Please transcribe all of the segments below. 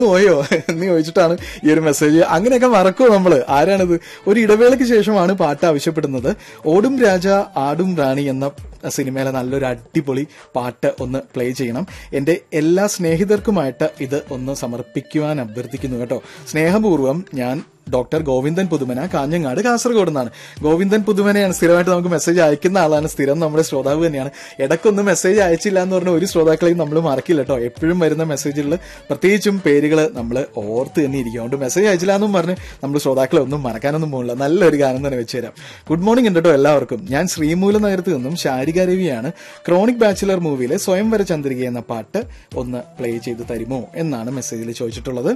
പോയോ എന്ന് ചോദിച്ചിട്ടാണ് ഈ ഒരു മെസ്സേജ് അങ്ങനെയൊക്കെ മറക്കുമോ നമ്മള് ആരാണിത് ഒരു ഇടവേളയ്ക്ക് ശേഷമാണ് പാട്ട് ആവശ്യപ്പെടുന്നത് ഓടും രാജ ആടും റാണി എന്ന സിനിമയിലെ നല്ലൊരു അടിപൊളി പാട്ട് ഒന്ന് പ്ലേ ചെയ്യണം എന്റെ എല്ലാ സ്നേഹിതർക്കുമായിട്ട് ഇത് ഒന്ന് സമർപ്പിക്കുവാൻ അഭ്യർത്ഥിക്കുന്നു കേട്ടോ സ്നേഹപൂർവ്വം ഞാൻ ഡോക്ടർ ഗോവിന്ദൻ പുതുമന കാഞ്ഞങ്ങാട് കാസർഗോഡ് നിന്നാണ് ഗോവിന്ദൻ പുതുമനയാണ് സ്ഥിരമായിട്ട് നമുക്ക് മെസ്സേജ് അയക്കുന്ന ആളാണ് സ്ഥിരം നമ്മുടെ ശ്രോതാവ് തന്നെയാണ് ഇടയ്ക്കൊന്നും മെസ്സേജ് അയച്ചില്ല എന്ന് പറഞ്ഞ ഒരു ശ്രോതാക്കളെയും നമ്മൾ മറക്കില്ല കേട്ടോ എപ്പോഴും വരുന്ന മെസ്സേജുകളിൽ പ്രത്യേകിച്ചും പേരുകൾ നമ്മൾ ഓർത്ത് തന്നെ ഇരിക്കും അതുകൊണ്ട് മെസ്സേജ് അയച്ചില്ല എന്നും പറഞ്ഞ് നമ്മൾ ശ്രോതാക്കളെ ഒന്നും മറക്കാനൊന്നും പോകില്ല നല്ലൊരു ഗാനം തന്നെ വെച്ച് തരാം ഗുഡ് മോർണിംഗ് ഉണ്ട് കേട്ടോ എല്ലാവർക്കും ഞാൻ ശ്രീമൂല നഗരത്ത് നിന്നും ശാരിക രവിയാണ് ക്രോണിക് ബാച്ചിലർ മൂവിയിലെ സ്വയംവര ചന്ദ്രിക എന്ന പാട്ട് ഒന്ന് പ്ലേ ചെയ്ത് തരുമോ എന്നാണ് മെസ്സേജിൽ ചോദിച്ചിട്ടുള്ളത്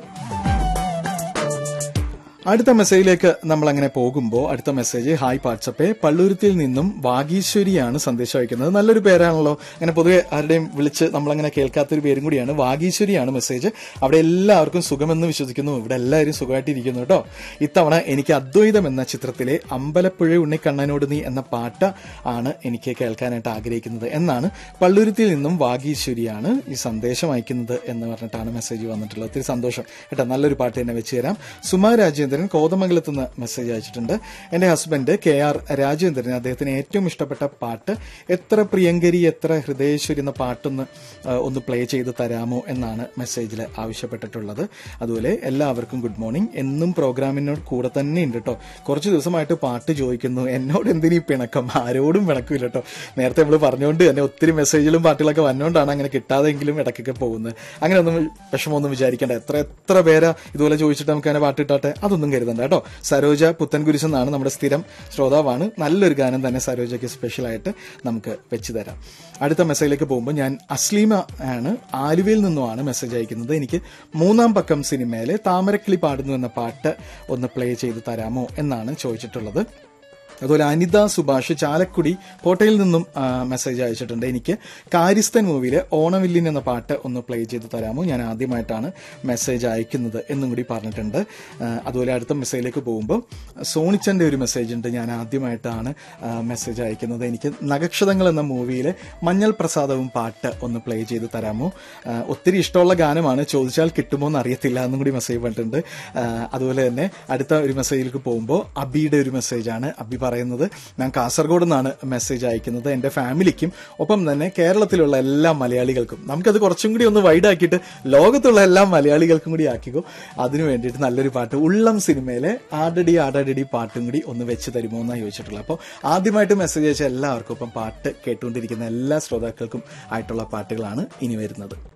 അടുത്ത മെസ്സേജിലേക്ക് നമ്മൾ അങ്ങനെ പോകുമ്പോൾ അടുത്ത മെസ്സേജ് ഹായ് വാട്സപ്പേ പള്ളുരുത്തിൽ നിന്നും വാഗീശ്വരിയാണ് സന്ദേശം അയക്കുന്നത് നല്ലൊരു പേരാണല്ലോ അങ്ങനെ പൊതുവെ ആരുടെയും വിളിച്ച് നമ്മളങ്ങനെ കേൾക്കാത്തൊരു പേരും കൂടിയാണ് വാഗീശ്വരിയാണ് മെസ്സേജ് അവിടെ എല്ലാവർക്കും സുഖമെന്ന് വിശ്വസിക്കുന്നു ഇവിടെ എല്ലാവരും സുഖമായിട്ടിരിക്കുന്നു കേട്ടോ ഇത്തവണ എനിക്ക് അദ്വൈതം എന്ന ചിത്രത്തിലെ അമ്പലപ്പുഴ ഉണ്ണിക്കണ്ണനോട് നീ എന്ന പാട്ട് ആണ് എനിക്ക് കേൾക്കാനായിട്ട് ആഗ്രഹിക്കുന്നത് എന്നാണ് പള്ളുരുത്തിൽ നിന്നും വാഗീശ്വരിയാണ് ഈ സന്ദേശം അയക്കുന്നത് എന്ന് പറഞ്ഞിട്ടാണ് മെസ്സേജ് വന്നിട്ടുള്ളത് ഒത്തിരി സന്തോഷം കേട്ടോ നല്ലൊരു പാട്ട് തന്നെ വെച്ച് തരാം സുമാ രാജേന്ദ്രൻ കോതമംഗലത്ത് നിന്ന് മെസ്സേജ് അയച്ചിട്ടുണ്ട് എന്റെ ഹസ്ബൻഡ് കെ ആർ രാജേന്ദ്രൻ അദ്ദേഹത്തിന് ഏറ്റവും ഇഷ്ടപ്പെട്ട പാട്ട് എത്ര പ്രിയങ്കരി എത്ര ഹൃദയേശ്വരി എന്ന പാട്ടൊന്ന് ആ, ഒന്ന് പ്ലേ ചെയ്ത് തരാമോ എന്നാണ് മെസ്സേജിൽ ആവശ്യപ്പെട്ടിട്ടുള്ളത് അതുപോലെ എല്ലാവർക്കും ഗുഡ് മോർണിംഗ് എന്നും പ്രോഗ്രാമിനോട് കൂടെ തന്നെ ഉണ്ട് കേട്ടോ കുറച്ച് ദിവസമായിട്ട് പാട്ട് ചോദിക്കുന്നു എന്നോട് എന്തിനീ പിണക്കം ആരോടും പിണക്കില്ല കേട്ടോ നേരത്തെ നമ്മൾ പറഞ്ഞുകൊണ്ട് തന്നെ ഒത്തിരി മെസ്സേജുകളും പാട്ടുകളൊക്കെ വന്നുകൊണ്ടാണ് അങ്ങനെ കിട്ടാതെങ്കിലും ഇടയ്ക്കൊക്കെ പോകുന്നത് അങ്ങനെ ഒന്നും വിഷമമൊന്നും വിചാരിക്കേണ്ട എത്ര എത്ര പേരാ ഇതുപോലെ ചോദിച്ചിട്ട് നമുക്ക് അങ്ങനെ പാട്ട് ഇട്ടാട്ടെ അതൊന്നും കരുതണ്ട കേട്ടോ സരോജ പുത്തൻകുരിശ് എന്നാണ് നമ്മുടെ സ്ഥിരം ശ്രോതാവാണ് നല്ലൊരു ഗാനം തന്നെ സരോജയ്ക്ക് സ്പെഷ്യലായിട്ട് നമുക്ക് വെച്ച് തരാം അടുത്ത മെസ്സേജിലേക്ക് പോകുമ്പോൾ ഞാൻ അസ്ലീമ ആണ് ആലുവയിൽ നിന്നുമാണ് മെസ്സേജ് അയക്കുന്നത് എനിക്ക് മൂന്നാം പക്കം സിനിമയിലെ താമരക്കിളി പാടുന്നു എന്ന പാട്ട് ഒന്ന് പ്ലേ ചെയ്ത് തരാമോ എന്നാണ് ചോദിച്ചിട്ടുള്ളത് അതുപോലെ അനിത സുഭാഷ് ചാലക്കുടി കോട്ടയിൽ നിന്നും ആ, മെസ്സേജ് അയച്ചിട്ടുണ്ട് എനിക്ക് കാര്യസ്ഥൻ മൂവിയിലെ ഓണവില്ലിൻ എന്ന പാട്ട് ഒന്ന് പ്ലേ ചെയ്ത് തരാമോ ഞാൻ ആദ്യമായിട്ടാണ് മെസ്സേജ് അയക്കുന്നത് എന്നും കൂടി പറഞ്ഞിട്ടുണ്ട് ആ, അതുപോലെ അടുത്ത മെസ്സേജിലേക്ക് പോകുമ്പോൾ സോണിച്ചന്റെ ഒരു മെസ്സേജ് ഉണ്ട് ഞാൻ ആദ്യമായിട്ടാണ് ആ, മെസ്സേജ് അയക്കുന്നത് എനിക്ക് നഗക്ഷതങ്ങൾ എന്ന മൂവിയിലെ മഞ്ഞൾ പ്രസാദവും പാട്ട് ഒന്ന് പ്ലേ ചെയ്ത് തരാമോ ആ, ഒത്തിരി ഇഷ്ടമുള്ള ഗാനമാണ് ചോദിച്ചാൽ കിട്ടുമോ എന്ന് അറിയത്തില്ല എന്നും കൂടി മെസ്സേജ് പറഞ്ഞിട്ടുണ്ട് ആ, അതുപോലെ തന്നെ അടുത്ത ഒരു മെസ്സേജിലേക്ക് പോകുമ്പോൾ അബിയുടെ ഒരു മെസ്സേജാണ് അബി പറയുന്നത് ഞാൻ കാസർഗോഡ് നിന്നാണ് മെസ്സേജ് അയക്കുന്നത് എൻ്റെ ഫാമിലിക്കും ഒപ്പം തന്നെ കേരളത്തിലുള്ള എല്ലാ മലയാളികൾക്കും നമുക്കത് കുറച്ചും കൂടി ഒന്ന് വൈഡ് ആക്കിയിട്ട് ലോകത്തുള്ള എല്ലാ മലയാളികൾക്കും കൂടി ആക്കിക്കോ അതിനു വേണ്ടിയിട്ട് നല്ലൊരു പാട്ട് ഉള്ളം സിനിമയിലെ ആടടി ആടടി പാട്ടും കൂടി ഒന്ന് വെച്ച് തരുമോ എന്നാണ് ചോദിച്ചിട്ടുള്ളത് അപ്പോൾ ആദ്യമായിട്ട് മെസ്സേജ് അയച്ച എല്ലാവർക്കും ഒപ്പം പാട്ട് കേട്ടുകൊണ്ടിരിക്കുന്ന എല്ലാ ശ്രോതാക്കൾക്കും ആയിട്ടുള്ള പാട്ടുകളാണ് ഇനി വരുന്നത്